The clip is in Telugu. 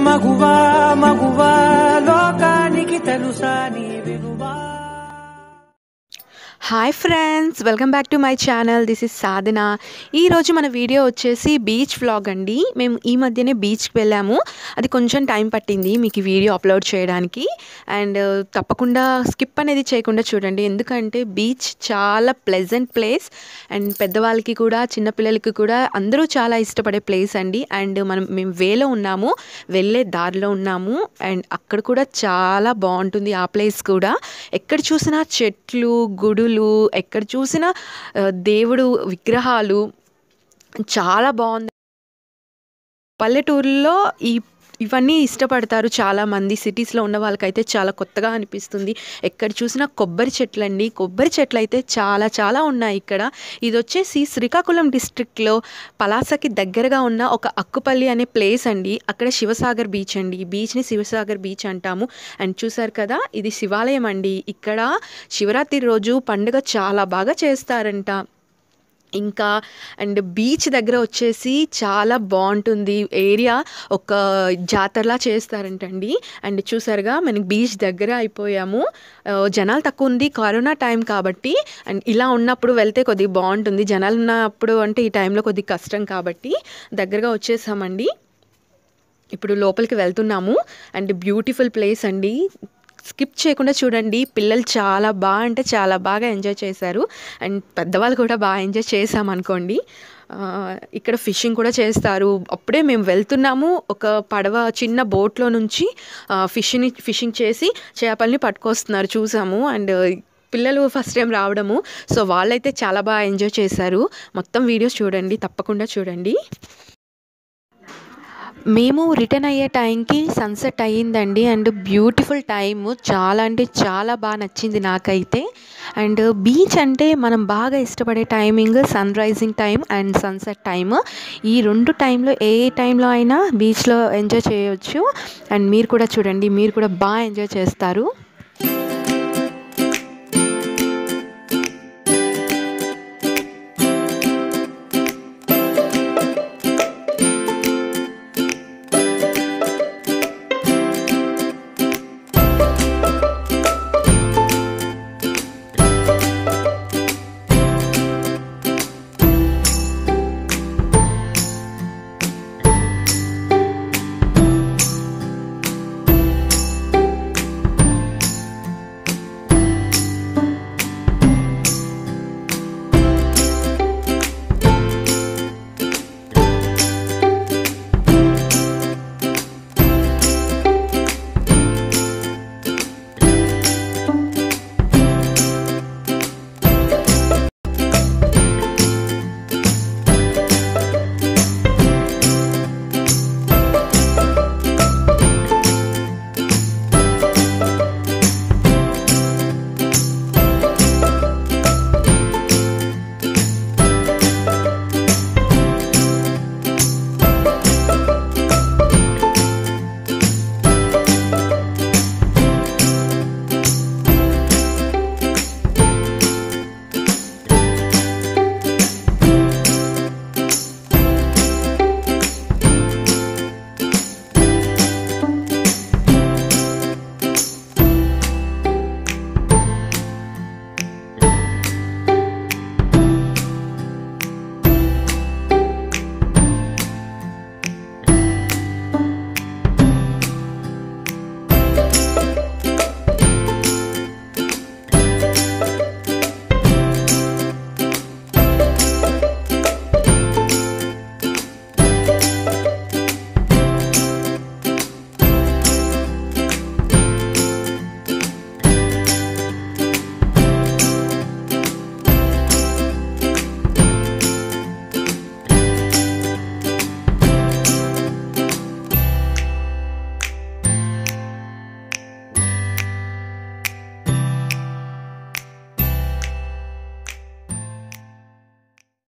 మగువా మగువా లోకానికి తెలుసా నీ విలువా hi friends welcome back to my channel this is Sadhana ఈరోజు మన వీడియో వచ్చేసి బీచ్ వ్లాగ్ అండి మేము ఈ మధ్యనే బీచ్కి వెళ్ళాము అది కొంచెం టైం పట్టింది మీకు ఈ వీడియో అప్లోడ్ చేయడానికి అండ్ తప్పకుండా స్కిప్ అనేది చేయకుండా చూడండి ఎందుకంటే బీచ్ చాలా ప్లెజెంట్ ప్లేస్ అండ్ పెద్దవాళ్ళకి కూడా చిన్నపిల్లలకి కూడా అందరూ చాలా ఇష్టపడే ప్లేస్ అండి అండ్ మనం మేము వేలో ఉన్నాము వెళ్ళే దారిలో ఉన్నాము అండ్ అక్కడ కూడా చాలా బాగుంటుంది ఆ ప్లేస్ కూడా ఎక్కడ చూసినా చెట్లు గుడులు ఎక్కడ చూసినా ఆ, దేవుడు విగ్రహాలు చాలా బాగుంది పల్లెటూరులో ఈ ఇవన్నీ ఇష్టపడతారు చాలామంది సిటీస్లో ఉన్న వాళ్ళకైతే చాలా కొత్తగా అనిపిస్తుంది ఎక్కడ చూసినా కొబ్బరి చెట్లు అండి కొబ్బరి చెట్లు అయితే చాలా చాలా ఉన్నాయి ఇక్కడ ఇది వచ్చేసి శ్రీకాకుళం డిస్ట్రిక్ట్లో పలాసకి దగ్గరగా ఉన్న ఒక అక్కుపల్లి అనే ప్లేస్ అండి అక్కడ శివసాగర్ బీచ్ అండి ఈ బీచ్ని శివసాగర్ బీచ్ అంటాము అండ్ చూసారు కదా ఇది శివాలయం అండి ఇక్కడ శివరాత్రి రోజు పండుగ చాలా బాగా చేస్తారంట ఇంకా అండ్ బీచ్ దగ్గర వచ్చేసి చాలా బాగుంటుంది ఏరియా ఒక జాతరలా చేస్తారంటండి అండ్ చూసారుగా మనకి బీచ్ దగ్గర అయిపోయాము ఆ, జనాలు తక్కువ ఉంది కరోనా టైం కాబట్టి అండ్ ఇలా ఉన్నప్పుడు వెళ్తే కొద్దిగా బాగుంటుంది జనాలు ఉన్నప్పుడు అంటే ఈ టైంలో కొద్దిగా కష్టం కాబట్టి దగ్గరగా వచ్చేసామండి ఇప్పుడు లోపలికి వెళ్తున్నాము అండ్ బ్యూటిఫుల్ ప్లేస్ అండి స్కిప్ చేయకుండా చూడండి పిల్లలు చాలా బాగా అంటే చాలా బాగా ఎంజాయ్ చేశారు అండ్ పెద్దవాళ్ళు కూడా బాగా ఎంజాయ్ చేసామనుకోండి ఆ, ఇక్కడ ఫిషింగ్ కూడా చేస్తారు అప్పుడే మేము వెళ్తున్నాము ఒక పడవ చిన్న బోట్లో నుంచి ఫిష్ని ఫిషింగ్ చేసి చేపల్ని పట్టుకొస్తున్నారు చూసాము అండ్ పిల్లలు ఫస్ట్ టైం రావడము సో వాళ్ళైతే చాలా బాగా ఎంజాయ్ చేశారు మొత్తం వీడియోస్ చూడండి తప్పకుండా చూడండి మేము రిటర్న్ అయ్యే టైంకి సన్సెట్ అయ్యిందండి అండ్ బ్యూటిఫుల్ టైమ్ చాలా అంటే చాలా బాగా నచ్చింది నాకైతే అండ్ బీచ్ అంటే మనం బాగా ఇష్టపడే timing sun rising time and sunset time ఈ రెండు టైంలో ఏ టైంలో అయినా బీచ్లో ఎంజాయ్ చేయొచ్చు అండ్ మీరు కూడా చూడండి మీరు కూడా బాగా ఎంజాయ్ చేస్తారు